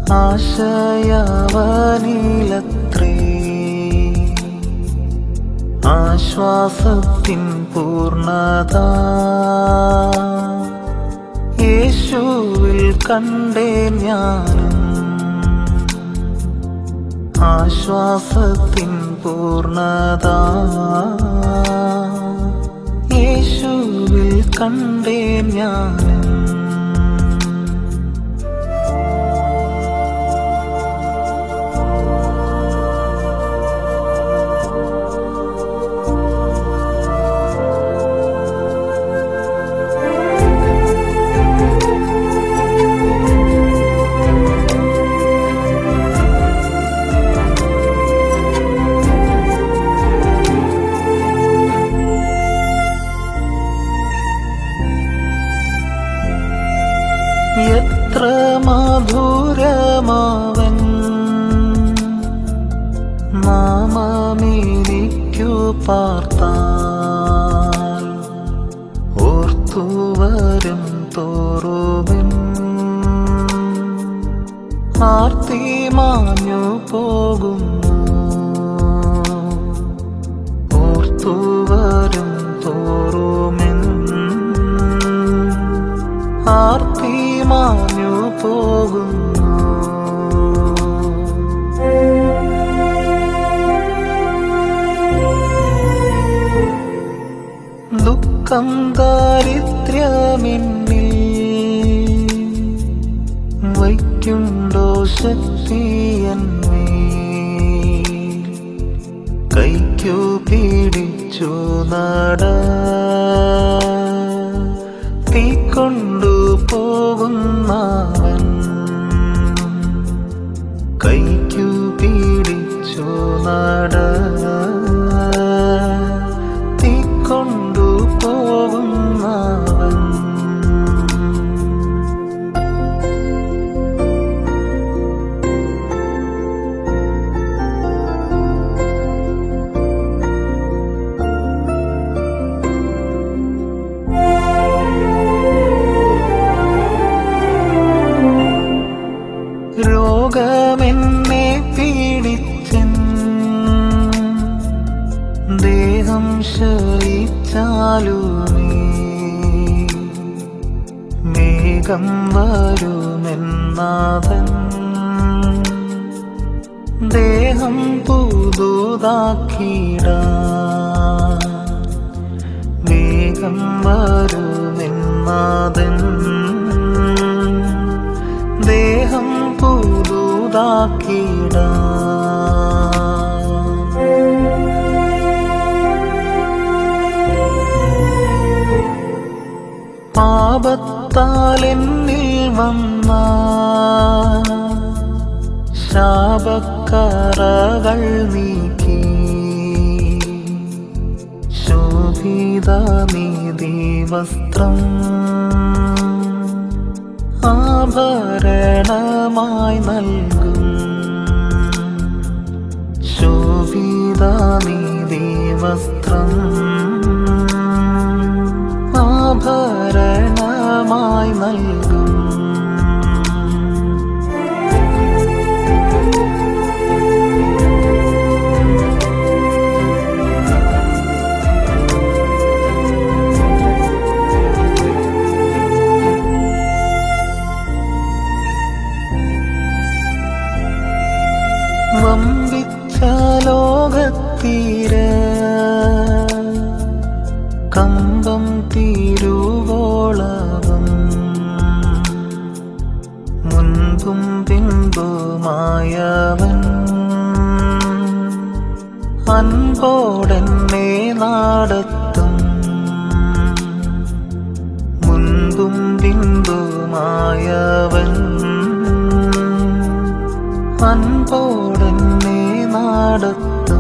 ആശയവനിലത്രേ ആശ്വാസത്തിൻ പൂർണ്ണത യേശുവിൽ കണ്ടേ ഞാനും ആശ്വാസത്തിൻ പൂർണ്ണത യേശുവിൽ കണ്ടേ ഞാനും എത്ര മധുരമാവൻ നാമമേനിക്കു പാർത്താൽ ഓർത്തുവരും തോറുവിൻ ആർത്തി മാഞ്ഞു പോകുന്നു ഓർത്തുവരും തോറുമെൻ ആർത്തി മാഞ്ഞു പോകുന്നു ദുഃഖം ദാരിദ്ര്യമെന്നിൽ വയ്ക്കുണ്ടോ ശക്തിയന്മേ കൈക്കു പിടിച്ചു നട തീക്കൊണ്ടു പോകുന്നവൻ കൈക്കു പിടിച്ചു നട തീക്കൊണ്ടു പോകുന്നവൻ രോഗമെന്നെ പീഡിച്ചൻ ദേഹം ശയിച്ചാലുമേ മേഘം വരുമെന്നാഥൻ ദേഹം പുതുതാക്കിട വേഗം വരുമെന്നാഥൻ ദേഹം പുതുതാക്കിട പാപത്താൽ എന്നിൽ വന്ന ശാപക്കറകൾ നീക്കി ശോഭിത നീതി വസ്ത്രം ആഭരണമായി നൽകും ശോഭിത നീതി വസ്ത്രം ആഭരണമായി നൽകും വമ്പിച്ച ലോകത്തീര കമ്പം തീരുവോളവും മുൻപും പിൻപുമായവൻ അൻപോടെന്നെ നാടത്തും മുൻപും പിൻപുമായവൻ അൻപോടെന്നെ നാടത്തും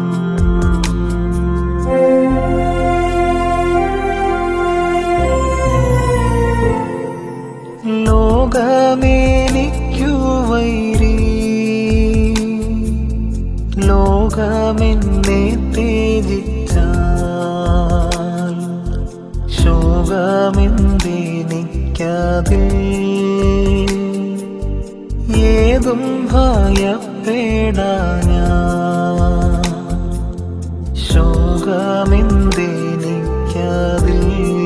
ലോകമേനിക്കു വൈരി ലോകമെന്നെ തേജിച്ചാൽ ശോകമെന്തെനിക്കതിൽ ഏതും ഭയപ്പെടാന ശോകമെന്തെനിക്കതിൽ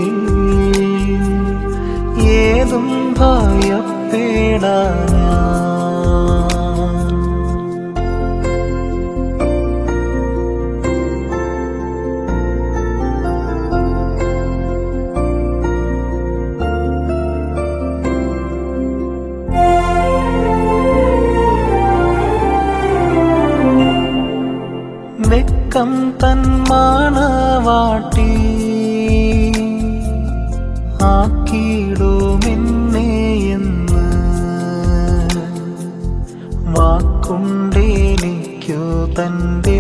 ഏതും ഭയപ്പെടാന വെക്കം തൻ മാണവാട്ടി ആക്കിയിടുമെന്നെ എന്ന് വാക്കുണ്ടേനിക്കു തൻ്റെ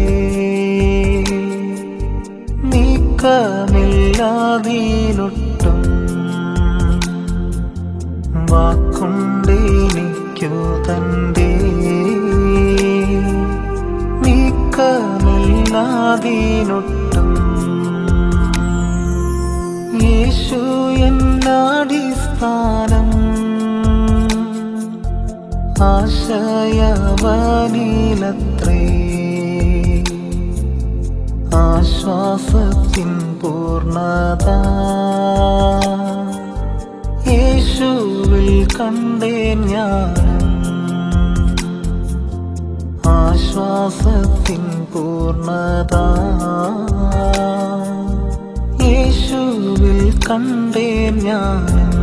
നീക്കമില്ലാതീനൊട്ടും വാക്കുണ്ടേനിക്കു തൻ്റെ നീക്കമില്ലാതീനൊട്ടും യേശു എന്നാടിസ്ഥാനം ആശയവനിലത്രേ ആശ്വാസത്തിൻ പൂർണ്ണത യേശുവിൽ കണ്ടേൻ ഞാനും ആശ്വാസത്തിൻ പൂർണ്ണത യേശുവിൽ കണ്ടേൻ ഞാനും